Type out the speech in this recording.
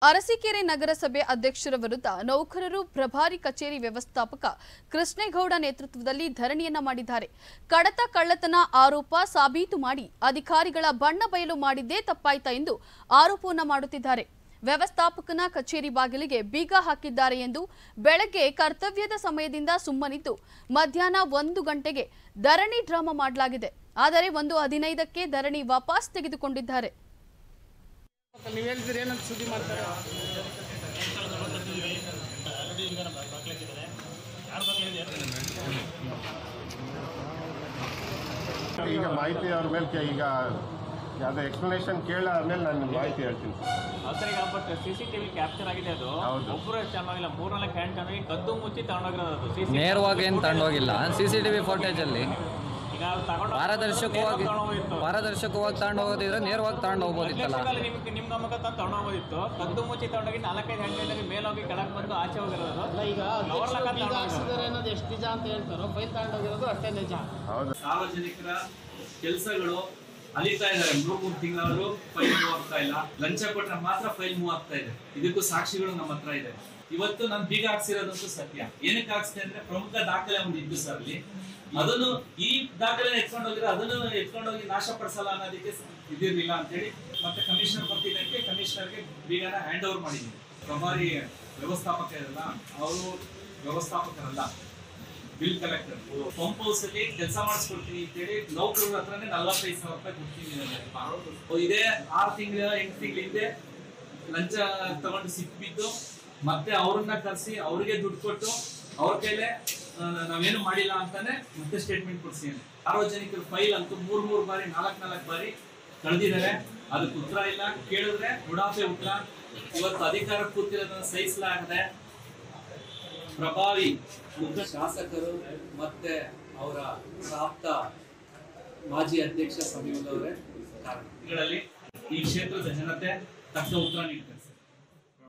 ಅರಸೀಕೆರೆ ನಗರಸಭೆ ಅಧ್ಯಕ್ಷರ ವಿರುದ್ಧ ನೌಕರರು ಪ್ರಭಾರಿ ಕಚೇರಿ ವ್ಯವಸ್ಥಾಪಕ ಕೃಷ್ಣೇಗೌಡ ನೇತೃತ್ವದಲ್ಲಿ ಧರಣಿಯನ್ನ ಮಾಡಿದ್ದಾರೆ ಕಡತ ಕಳ್ಳತನ ಆರೋಪ ಸಾಬೀತು ಮಾಡಿ ಅಧಿಕಾರಿಗಳ ಬಣ್ಣ ಬಯಲು ಮಾಡಿದ್ದೇ ತಪ್ಪಾಯ್ತಾ ಎಂದು ಆರೋಪವನ್ನ ಮಾಡುತ್ತಿದ್ದಾರೆ ವ್ಯವಸ್ಥಾಪಕನ ಕಚೇರಿ ಬಾಗಿಲಿಗೆ ಬೀಗ ಹಾಕಿದ್ದಾರೆ ಎಂದು ಬೆಳಗ್ಗೆ ಕರ್ತವ್ಯದ ಸಮಯದಿಂದ ಸುಮ್ಮನಿದ್ದು ಮಧ್ಯಾಹ್ನ ಒಂದು ಗಂಟೆಗೆ ಧರಣಿ ಡ್ರಾಮಾ ಮಾಡಲಾಗಿದೆ ಆದರೆ ಒಂದು ಹದಿನೈದಕ್ಕೆ ಧರಣಿ ವಾಪಸ್ ತೆಗೆದುಕೊಂಡಿದ್ದಾರೆ ನೀವು ಹೇಳಿದ್ರೆ ಏನಂತ ಸುದ್ದಿ ಮಾಡ್ತಾರೆ ಈಗ ಮಾಹಿತಿ ಅವ್ರ ಮೇಲೆ ಕೇ- ಈಗ ಯಾವುದೋ ಎಕ್ಸ್ಪ್ಲನೇಷನ್ ಕೇಳಾದ್ಮೇಲೆ ನಾನು ಮಾಹಿತಿ ಹೇಳ್ತೀನಿ ಸರ್ ಈಗ but C C TV capture ಆಗಿದೆ ಅದು ಹೌದು. ಒಬ್ಬರು ಚೆನ್ನಾಗಿಲ್ಲ ಮೂರ್ನಾಲ್ಕು ಹ್ಯಾಂಡ್ ಚೆನ್ನಾಗಿ ಕದ್ದು ಮುಚ್ಚಿ ತಗೊಂಡೋಗಿರೋದು ಅದು CCTV ನೇರವಾಗಿ ಏನು ತಗೊಂಡೋಗಿಲ್ಲ ಸಿ ಸಿ ಟಿ ವಿ ಫೋಟೇಜಲ್ಲಿ ಈಗ ಅವ್ರು ತಗೊಂಡು ಪಾರದರ್ಶಕವಾಗಿ ತಗೊಂಡೋಗಿತ್ತು ಪಾರದರ್ಶಕವಾಗಿ ತಗೊಂಡು ಹೋಗೋದಿದ್ರೆ ನೇರವಾಗಿ ತಗೊಂಡು ಹೋಗ್ಬೋದಿತ್ತಲ್ಲ ನಿಮ್ಗೆ ನಿಮ್ಮ ಗಮಕ ತಂದು ತಗೊಂಡೋಗೋದಿತ್ತು ಕದ್ದು ಮುಚ್ಚಿ ತಗೊಂಡೋಗಿ ನಾಲ್ಕೈದು ಹಂಗೆ ಮೇಲೋಗಿ ಕೆಳಗೆ ಬಂದು ಆಚೆ ಹೋಗಿರೋದು ಅಲ್ಲ ಈಗ ಅಧ್ಯಕ್ಷರು ಬೀಗ ಹಾಕ್ಸಿದ್ದಾರೆ ಅನ್ನೋದು ಎಷ್ಟು ನಿಜ ಅಂತ ಹೇಳ್ತಾರೋ ಫೈಲ್ ತಗೊಂಡೋಗಿರೋದು ಅಷ್ಟೇ ನಿಜ ಹೌದು ಸಾರ್ವಜನಿಕರ ಕೆಲಸಗಳು ಅಲಿತಾ ಇದ್ದಾರೆ ಮೂರ್ ಮೂರು ತಿಂಗಳಾದ್ರೂ ಫೈಲ್ ಮೂವ್ ಆಗ್ತಾ ಇಲ್ಲ ಲಂಚ ಕೊಟ್ರೆ ಮಾತ್ರ ಫೈಲ್ ಮೂವ್ ಆಗ್ತಾ ಇದೆ ಇದಕ್ಕೂ ಸಾಕ್ಷಿಗಳು ನಮ್ಮ ಹತ್ರ ಇದೆ ಇವತ್ತು ನಾನು ಬೀಗ ಹಾಕ್ಸಿರೋದಂತೂ ಸತ್ಯ ಏನಕ್ಕೆ ಹಾಕ್ಸ್ತೆ ಅಂದ್ರೆ ಪ್ರಮುಖ ದಾಖಲೆ ಒಂದು ಇದ್ದು ಸರ್ ಅಲ್ಲಿ ಅದನ್ನು ಈ ದಾಖಲೆ ಎತ್ಕೊಂಡು ಹೋಗಿದ್ರೆ ಅದನ್ನು ಎತ್ಕೊಂಡು ಹೋಗಿ ನಾಶಪಡಿಸಲ್ಲ ಅನ್ನೋದಕ್ಕೆ ಸ- ಇದಿರ್ಲಿಲ್ಲ ಅಂತೇಳಿ ಮತ್ತೆ ಕಮಿಷನರ್ ಬರ್ತಿದ್ದಕ್ಕೆ ಕಮಿಷನರ್ಗೆ ಬೀಗನ ಹ್ಯಾಂಡ್ ಓವರ್ ಮಾಡಿದ್ದೀನಿ ಪ್ರಭಾರಿ ವ್ಯವಸ್ಥಾಪಕ ಇರಲ್ಲ ಅವರು ವ್ಯವಸ್ಥಾಪಕರಲ್ಲ ಬಿಲ್ ಕಲೆಕ್ಟರ್ ಪಂಪ್ ಹೌಸ್ ಅಲ್ಲಿ ಕೆಲಸ ಮಾಡಿಸ್ಕೊಡ್ತೀನಿ ಅಂತೇಳಿ ನೌಕರರ ಹತ್ರನೇ ನಲವತ್ತೈದು ಸಾವಿರ ರೂಪಾಯಿ ಕೊಡ್ತೀನಿ ನನಗೆ. ಇದೇ ಆರು ತಿಂಗಳ ಎಂಟು ತಿಂಗಳ ಹಿಂದೆ ಲಂಚ ತಗೊಂಡು ಸಿಕ್ಬಿದ್ದು ಮತ್ತೆ ಅವ್ರನ್ನ ಕರೆಸಿ ಅವ್ರಿಗೆ ದುಡ್ಡು ಕೊಟ್ಟು ಅವ್ರ ಕೈಲೇ ಆ, ನಾವೇನು ಮಾಡಿಲ್ಲ ಅಂತಾನೆ ಮತ್ತೆ ಸ್ಟೇಟ್ಮೆಂಟ್ ಕೊಡ್ಸಿದ್ದೀನಿ ಸಾರ್ವಜನಿಕರ ಫೈಲ್ ಅಂತೂ ಮೂರ್ ಮೂರ್ ಬಾರಿ ನಾಲ್ಕ್ ನಾಲ್ಕು ಬಾರಿ ಕಳೆದಿದ್ದಾರೆ ಅದಕ್ಕೆ ಉತ್ತರ ಇಲ್ಲ ಕೇಳಿದ್ರೆ ಉಡಾಫೆ ಉತ್ತರ ಇವತ್ತು ಅಧಿಕಾರ ಕೂತಿರೋದನ್ನ ಸಹಿಸಲಾಗದೆ ಪ್ರಭಾವಿ ಮುಖ ಶಾಸಕರು ಮತ್ತೆ ಅವರ ಪ್ರಾಪ್ತ ಮಾಜಿ ಅಧ್ಯಕ್ಷ ಸಮೀಪದವರೇ ಕಾರಣ ಈ ಕ್ಷೇತ್ರದ ಜನತೆ ತಕ್ಕ ಉತ್ತರ ನೀಡ್ತಾರೆ